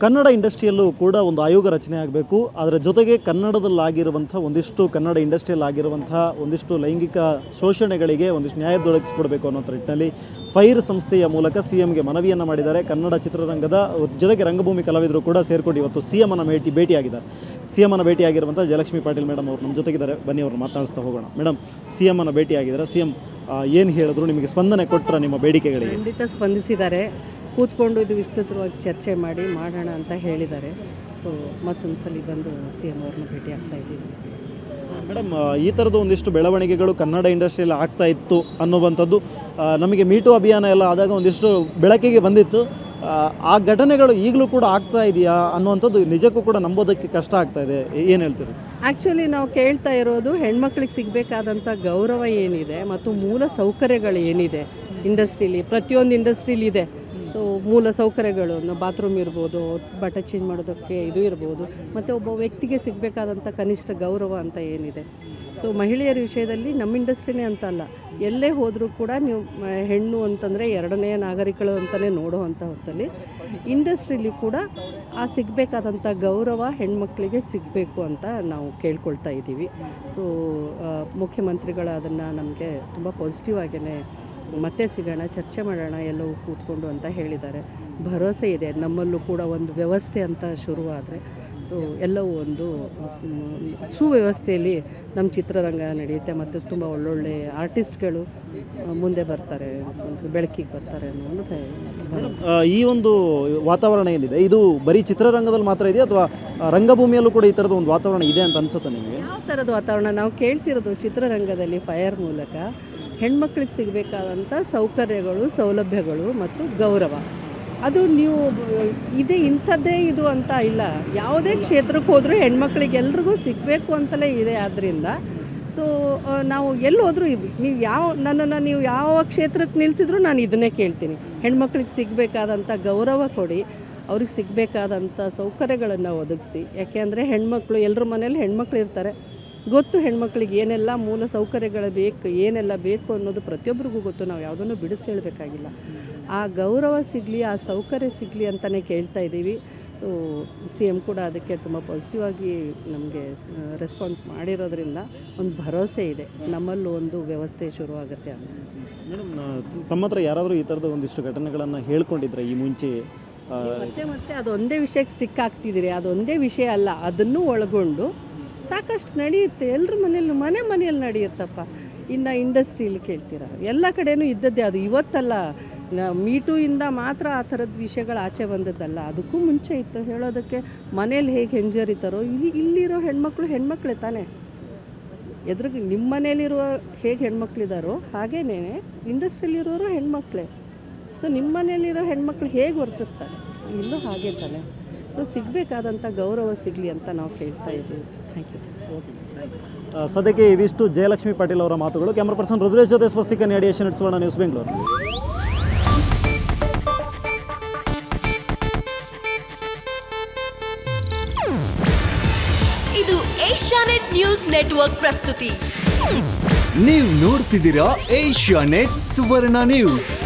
ಕನ್ನಡ ಇಂಡಸ್ಟ್ರಿಯಲ್ಲೂ ಕೂಡ ಒಂದು ಆಯೋಗ ರಚನೆ ಆಗಬೇಕು ಅದರ ಜೊತೆಗೆ ಕನ್ನಡದಲ್ಲಾಗಿರುವಂಥ ಒಂದಿಷ್ಟು ಕನ್ನಡ ಇಂಡಸ್ಟ್ರಿಯಲ್ಲಿ ಆಗಿರುವಂಥ ಒಂದಿಷ್ಟು ಲೈಂಗಿಕ ಶೋಷಣೆಗಳಿಗೆ ಒಂದಿಷ್ಟು ನ್ಯಾಯ ದೊರಕಿಸ್ಕೊಡ್ಬೇಕು ಅನ್ನೋ ನಿಟ್ಟಿನಲ್ಲಿ ಫೈರ್ ಸಂಸ್ಥೆಯ ಮೂಲಕ ಸಿ ಎಂಗೆ ಮನವಿಯನ್ನು ಮಾಡಿದ್ದಾರೆ ಕನ್ನಡ ಚಿತ್ರರಂಗದ ಜೊತೆಗೆ ರಂಗಭೂಮಿ ಕಲಾವಿದರು ಕೂಡ ಸೇರ್ಕೊಂಡು ಇವತ್ತು ಸಿ ಎಮ್ಮನ್ನು ಭೇಟಿ ಭೇಟಿಯಾಗಿದ್ದಾರೆ ಸಿ ಎಮ್ಮನ್ನು ಭೇಟಿಯಾಗಿರುವಂಥ ಜಯಲಕ್ಷ್ಮಿ ಪಾಟೀಲ್ ಮೇಡಮ್ ಅವರು ನಮ್ಮ ಜೊತೆಗಿದ್ದಾರೆ ಬನ್ನಿ ಅವ್ರನ್ನ ಮಾತಾಡಿಸ್ತಾ ಹೋಗೋಣ ಮೇಡಮ್ ಸಿ ಎಮ್ಮನ್ನು ಭೇಟಿಯಾಗಿದ್ದಾರೆ ಸಿ ಎಮ್ ಏನು ಹೇಳಿದ್ರು ನಿಮಗೆ ಸ್ಪಂದನೆ ಕೊಟ್ಟರ ನಿಮ್ಮ ಬೇಡಿಕೆಗಳಿಗೆ ಖಂಡಿತ ಸ್ಪಂದಿಸಿದ್ದಾರೆ ಕೂತ್ಕೊಂಡು ಇದು ವಿಸ್ತೃತವಾಗಿ ಚರ್ಚೆ ಮಾಡಿ ಮಾಡೋಣ ಅಂತ ಹೇಳಿದ್ದಾರೆ ಸೊ ಮತ್ತೊಂದು ಸಲ ಬಂದು ಸಿ ಎಮ್ ಅವ್ರನ್ನ ಭೇಟಿ ಆಗ್ತಾ ಇದ್ದೀವಿ ಮೇಡಮ್ ಆ, ಈ ಥರದ ಒಂದಿಷ್ಟು ಬೆಳವಣಿಗೆಗಳು ಕನ್ನಡ ಇಂಡಸ್ಟ್ರಿಯಲ್ಲಿ ಆಗ್ತಾ ಇತ್ತು ಅನ್ನುವಂಥದ್ದು ಆ, ನಮಗೆ ಮೀಟು ಅಭಿಯಾನ ಎಲ್ಲ ಆದಾಗ ಒಂದಿಷ್ಟು ಬೆಳಕಿಗೆ ಬಂದಿತ್ತು ಆ, ಆ ಘಟನೆಗಳು ಈಗಲೂ ಕೂಡ ಆಗ್ತಾ ಇದೆಯಾ ಅನ್ನುವಂಥದ್ದು ನಿಜಕ್ಕೂ ಕೂಡ ನಂಬೋದಕ್ಕೆ ಕಷ್ಟ ಆಗ್ತಾ ಇದೆ ಏನು ಹೇಳ್ತೀರಿ ಆ್ಯಕ್ಚುಲಿ ನಾವು ಕೇಳ್ತಾ ಇರೋದು ಹೆಣ್ಮಕ್ಳಿಗೆ ಸಿಗಬೇಕಾದಂಥ ಗೌರವ ಏನಿದೆ ಮತ್ತು ಮೂಲ ಸೌಕರ್ಯಗಳು ಏನಿದೆ ಇಂಡಸ್ಟ್ರೀಲಿ ಪ್ರತಿಯೊಂದು ಇಂಡಸ್ಟ್ರೀಲಿ ಇದೆ ಸೊ ಮೂಲ ಸೌಕರ್ಯಗಳು ಬಾತ್ರೂಮ್ ಇರ್ಬೋದು ಬಟ್ಟೆ ಚೇಂಜ್ ಮಾಡೋದಕ್ಕೆ ಇದು ಇರ್ಬೋದು ಮತ್ತು ಒಬ್ಬ ವ್ಯಕ್ತಿಗೆ ಸಿಗಬೇಕಾದಂಥ ಕನಿಷ್ಠ ಗೌರವ ಅಂತ ಏನಿದೆ ಸೊ ಮಹಿಳೆಯರ ವಿಷಯದಲ್ಲಿ ನಮ್ಮ ಇಂಡಸ್ಟ್ರಿನೇ ಅಂತ ಅಲ್ಲ ಎಲ್ಲೇ ಹೋದರೂ ಕೂಡ ನೀವು ಮ, ಹೆಣ್ಣು ಅಂತಂದರೆ ಎರಡನೇ ನಾಗರಿಕಳು ಅಂತಲೇ ನೋಡುವಂಥ ಹೊತ್ತಲ್ಲಿ ಇಂಡಸ್ಟ್ರಿಲಿ ಕೂಡ ಆ ಸಿಗಬೇಕಾದಂಥ ಗೌರವ ಹೆಣ್ಮಕ್ಳಿಗೆ ಸಿಗಬೇಕು ಅಂತ ನಾವು ಕೇಳ್ಕೊಳ್ತಾ ಇದ್ದೀವಿ ಸೊ ಮುಖ್ಯಮಂತ್ರಿಗಳು ಅದನ್ನು ನಮಗೆ ತುಂಬ ಪಾಸಿಟಿವ್ ಆಗೇ ಮತ್ತೆ ಸಿಗೋಣ ಚರ್ಚೆ ಮಾಡೋಣ ಎಲ್ಲವೂ ಕೂತ್ಕೊಂಡು ಅಂತ ಹೇಳಿದ್ದಾರೆ ಭರವಸೆ ಇದೆ ನಮ್ಮಲ್ಲೂ ಕೂಡ ಒಂದು ವ್ಯವಸ್ಥೆ ಅಂತ ಶುರುವಾದರೆ ಸೊ ಎಲ್ಲವೂ ಒಂದು ಮ್, ಸುವ್ಯವಸ್ಥೆಯಲ್ಲಿ ನಮ್ಮ ಚಿತ್ರರಂಗ ನಡೆಯುತ್ತೆ ಮತ್ತು ತುಂಬ ಒಳ್ಳೊಳ್ಳೆ ಆರ್ಟಿಸ್ಟ್ಗಳು ಆ, ಮುಂದೆ ಬರ್ತಾರೆ ಬೆಳಕಿಗೆ ಬರ್ತಾರೆ ಅನ್ನೋ ಒಂದು ಭಯ- ಭರವಸೆ ಆ, ಈ ಒಂದು ವಾತಾವರಣ ಏನಿದೆ ಇದು ಬರೀ ಚಿತ್ರರಂಗದಲ್ಲಿ ಮಾತ್ರ ಇದೆಯಾ ಅಥವಾ ರಂಗಭೂಮಿಯಲ್ಲೂ ಕೂಡ ಈ ಥರದ ಒಂದು ವಾತಾವರಣ ಇದೆ ಅಂತ ಅನ್ಸುತ್ತೆ ನಿಮಗೆ ಯಾವ ಥರದ ವಾತಾವರಣ ನಾವು ಕೇಳ್ತಿರೋದು ಚಿತ್ರರಂಗದಲ್ಲಿ ಫೈರ್ ಮೂಲಕ ಹೆಣ್ಮಕ್ಳಿಗೆ ಸಿಗಬೇಕಾದಂಥ ಸೌಕರ್ಯಗಳು ಸೌಲಭ್ಯಗಳು ಮತ್ತು ಗೌರವ ಅದು ನೀವು ಇದೆ ಇಂಥದ್ದೇ ಇದು ಅಂತ ಇಲ್ಲ ಯಾವುದೇ ಕ್ಷೇತ್ರಕ್ಕೆ ಹೋದರೂ ಹೆಣ್ಮಕ್ಳಿಗೆ ಎಲ್ರಿಗೂ ಸಿಗಬೇಕು ಅಂತಲೇ ಇದೆ ಆದ್ದರಿಂದ ಸೊ ನಾವು ಎಲ್ಲಿ ಹೋದರೂ ನೀವು ಯಾವ ನನ್ನನ್ನು ನೀವು ಯಾವ ಕ್ಷೇತ್ರಕ್ಕೆ ನಿಲ್ಲಿಸಿದ್ರು ನಾನು ಇದನ್ನೇ ಕೇಳ್ತೀನಿ ಹೆಣ್ಮಕ್ಳಿಗೆ ಸಿಗಬೇಕಾದಂಥ ಗೌರವ ಕೊಡಿ ಅವ್ರಿಗೆ ಸಿಗಬೇಕಾದಂಥ ಸೌಕರ್ಯಗಳನ್ನು ಒದಗಿಸಿ ಯಾಕೆಂದರೆ ಹೆಣ್ಮಕ್ಳು ಎಲ್ಲರ ಮನೇಲಿ ಹೆಣ್ಮಕ್ಳು ಇರ್ತಾರೆ ಗೊತ್ತು ಹೆಣ್ಮಕ್ಳಿಗೆ ಏನೆಲ್ಲ ಮೂಲ ಸೌಕರ್ಯಗಳು ಬೇಕು ಏನೆಲ್ಲ ಬೇಕು ಅನ್ನೋದು ಪ್ರತಿಯೊಬ್ಬರಿಗೂ ಗೊತ್ತು ನಾವು ಯಾವುದನ್ನು ಬಿಡಿಸಿ ಹೇಳಬೇಕಾಗಿಲ್ಲ ಆ ಗೌರವ ಸಿಗಲಿ ಆ ಸೌಕರ್ಯ ಸಿಗಲಿ ಅಂತಲೇ ಕೇಳ್ತಾ ಇದ್ದೀವಿ ಸೊ ಸಿ ಎಮ್ ಕೂಡ ಅದಕ್ಕೆ ತುಂಬ ಪಾಸಿಟಿವ್ ಆಗಿ ನಮಗೆ ರೆಸ್ಪಾನ್ಸ್ ಮಾಡಿರೋದ್ರಿಂದ ಒಂದು ಭರವಸೆ ಇದೆ ನಮ್ಮಲ್ಲೂ ಒಂದು ವ್ಯವಸ್ಥೆ ಶುರುವಾಗುತ್ತೆ ಅಂತ ಮೇಡಮ್ ತಮ್ಮ ಹತ್ರ ಯಾರಾದರೂ ಈ ಥರದ ಒಂದಿಷ್ಟು ಘಟನೆಗಳನ್ನು ಹೇಳ್ಕೊಂಡಿದ್ರೆ ಈ ಮುಂಚೆ ಆ, ಮತ್ತೆ ಮತ್ತೆ ಅದೊಂದೇ ವಿಷಯಕ್ಕೆ ಸ್ಟಿಕ್ ಆಗ್ತಿದ್ದೀರಿ ಅದೊಂದೇ ವಿಷಯ ಅಲ್ಲ ಅದನ್ನು ಒಳಗೊಂಡು ಸಾಕಷ್ಟು ನಡೆಯುತ್ತೆ ಎಲ್ಲರ ಮನೇಲಿ ಮನೆ ಮನೆಯಲ್ಲಿ ನಡೆಯುತ್ತಪ್ಪ ಇನ್ನು ಇಂಡಸ್ಟ್ರಿಯಲ್ಲಿ ಕೇಳ್ತೀರ ಎಲ್ಲ ಕಡೆನೂ ಇದ್ದದ್ದೇ ಅದು ಇವತ್ತಲ್ಲ ಮೀಟು ಇಂದ ಮಾತ್ರ ಆ ಥರದ ವಿಷಯಗಳು ಆಚೆ ಬಂದದ್ದಲ್ಲ ಅದಕ್ಕೂ ಮುಂಚೆ ಇತ್ತು ಹೇಳೋದಕ್ಕೆ ಮನೇಲಿ ಹೇಗೆ ಹೆಂಜರಿತಾರೋ ಇಲ್ಲಿ ಇಲ್ಲಿರೋ ಹೆಣ್ಮಕ್ಳು ಹೆಣ್ಮಕ್ಳೇ ತಾನೇ ಎದುರಿಗೆ ನಿಮ್ಮ ಮನೇಲಿರುವ ಹೇಗೆ ಹೆಣ್ಮಕ್ಳಿದಾರೋ ಹಾಗೇನೇ ಇಂಡಸ್ಟ್ರಿಯಲ್ಲಿರೋರು ಹೆಣ್ಮಕ್ಳೇ ಸೊ ನಿಮ್ಮ ಮನೇಲಿರೋ ಹೆಣ್ಮಕ್ಳು ಹೇಗೆ ವರ್ತಿಸ್ತಾರೆ ಇಲ್ಲೂ ಹಾಗೆ ತಾನೆ ಸೊ ಸಿಗಬೇಕಾದಂಥ ಗೌರವ ಸಿಗಲಿ ಅಂತ ನಾವು ಕೇಳ್ತಾ ಇದ್ದೀವಿ ಥ್ಯಾಂಕ್ ಯು ಆ, ಸದ್ಯಕ್ಕೆ ಇವಿಷ್ಟು ಜಯಲಕ್ಷ್ಮಿ ಪಾಟೀಲ್ ಅವರ ಮಾತುಗಳು ಕ್ಯಾಮ್ರಾ ಪರ್ಸನ್ ರುದ್ರೇಶ್ ಜೊತೆ ಸ್ವಸ್ತಿಕ ನೇಡಿಯೇಷನ್ ಇಟ್ಸೋಣ ನ್ಯೂಸ್ ಬೆಂಗಳೂರು ಇದು ಏಷ್ಯಾನೆಟ್ ನ್ಯೂಸ್ ನೆಟ್ವರ್ಕ್ ಪ್ರಸ್ತುತಿ ನೀವು ನೋಡ್ತಿದ್ದೀರಾ ಏಷ್ಯಾ ನೆಟ್ ಸುವರ್ಣ ನ್ಯೂಸ್